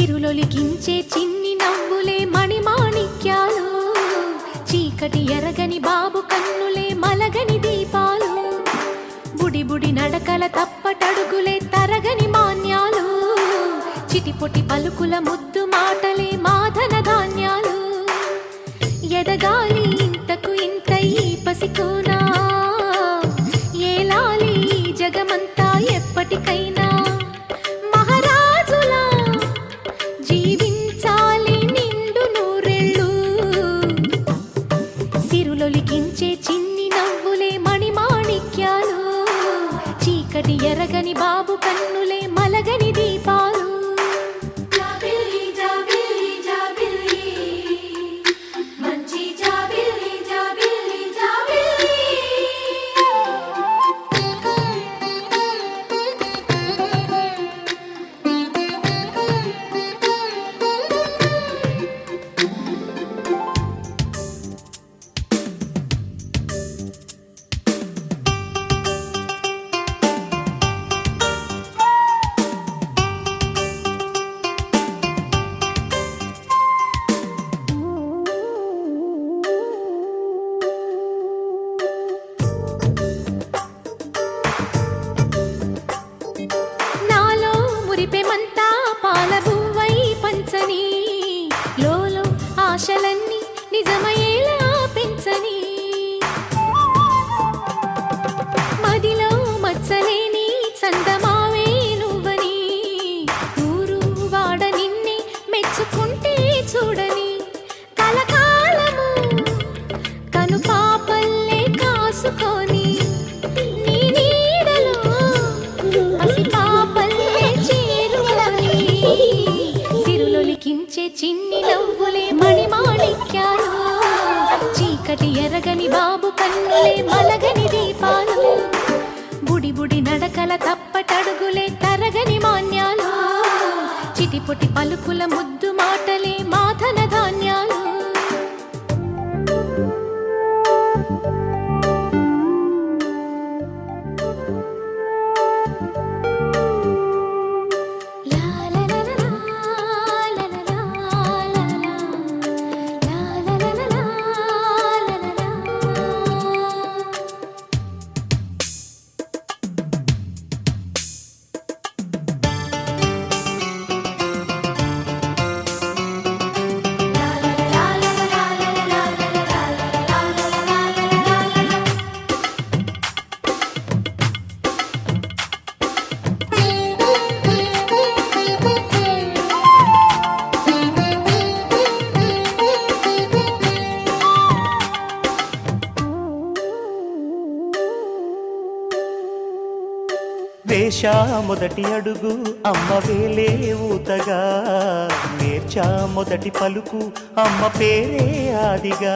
సిరులొలికించే చిన్ని నవ్వులే మణిమాణిక్యాలు చీకటి ఎరగని బాబు కన్నులే మలగని దీపాలు బుడి బుడి నడకల తప్పటడుగులే తరగని మాన్యాలు చిటిపొటి పలుకుల ముద్దు మాటలే మాధన ధాన్యాలు ఎదగాలి ఇంతకు ఇంత ఈ పసికోనా ఏలాలి ఈ జగమంతా ఎప్పటికైనా మహారాజులా జీవించాలి నిండు నూరెళ్ళు సిరులొలికించే చిన్ని నవ్వులే మణిమాణిక్యాలు చీకటి ఎరగని బాబు కన్నులే మలగని దీపాలు జాబిల్లి జాబిల్లి జాబిల్లి మంచి జాబిల్లి జాబిల్లి జాబిల్లి నాలో మురిపెమంతా పాల బువ్వై పంచని లోలో ఆశలన్నీ నిజమయ్యేలా పెంచని మదిలో మచ్చలేని చందమావే నువ్వని ఊరు వాడ నిన్నే మెచ్చుకుంటే చూడని కలకాలము కను పాపల్లే కాసుకొని నీ నీడలో పసి పాపల్లే చేరుకొని సిరులొలికించే చిన్ని నవ్వులే మణిమాణిక్యాలు చీకటి ఎరగని బాబు కన్నులే మలగని దీపాలు బుడి బుడి నడకల తప్పటడుగులే తరగని మాన్యాలు చిటిపొటి పలుకుల ముద్దు మాటలే మాధన ధాన్యాలు లా లా లా లా లా లా లా లా లా. లా లా లా లా లా లా లా లా. వేషా మొదటి అడుగు అమ్మ వేలే ఊతగా నేర్చా మొదటి పలుకు అమ్మ పేరే ఆదిగా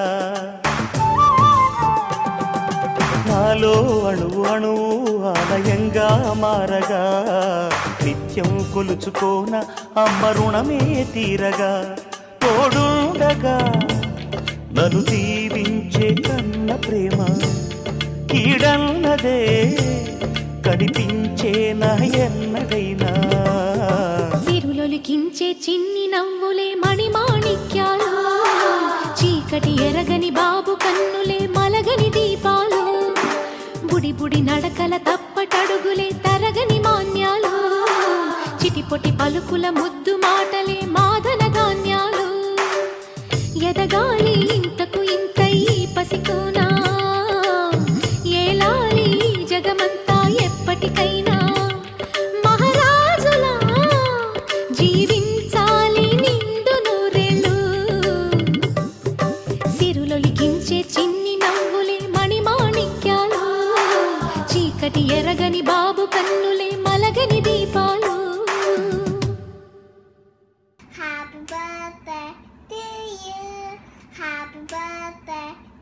నాలో అణువు అణువు ఆలయంగా మారగా నిత్యం కొలుచుకోన అమ్మ రుణమే తీరగా తోడుండగా నన్ను దీవించే కన్న ప్రేమ కీడన్నదే కనిపించే నా ఎన్నడైనా సిరులొలికించే చిన్ని నవ్వులే మణిమాణిక్యాలు చీకటి ఎరగని బాబు కన్నులే మలగని దీపాలు బుడి బుడి నడకల తప్పటడుగులే తరగని మాన్యాలు చిటిపొటి పలుకుల ముద్దు మాటలే మాదన ధాన్యాలు ఎదగాలి ఇంతకు ఇంత ఈ పసికోనా ఏలాలి ఈ జగమంతా ఎప్పటికైనా మహారాజులా జీవించాలి నిండు నూరేళ్ళు సిరులొలికించే చిన్ని నవ్వులే మణిమాణిక్యాలు చీకటి ఎరగని బాబు కన్నులే మలగని దీపాలు Happy birthday to you. Happy birthday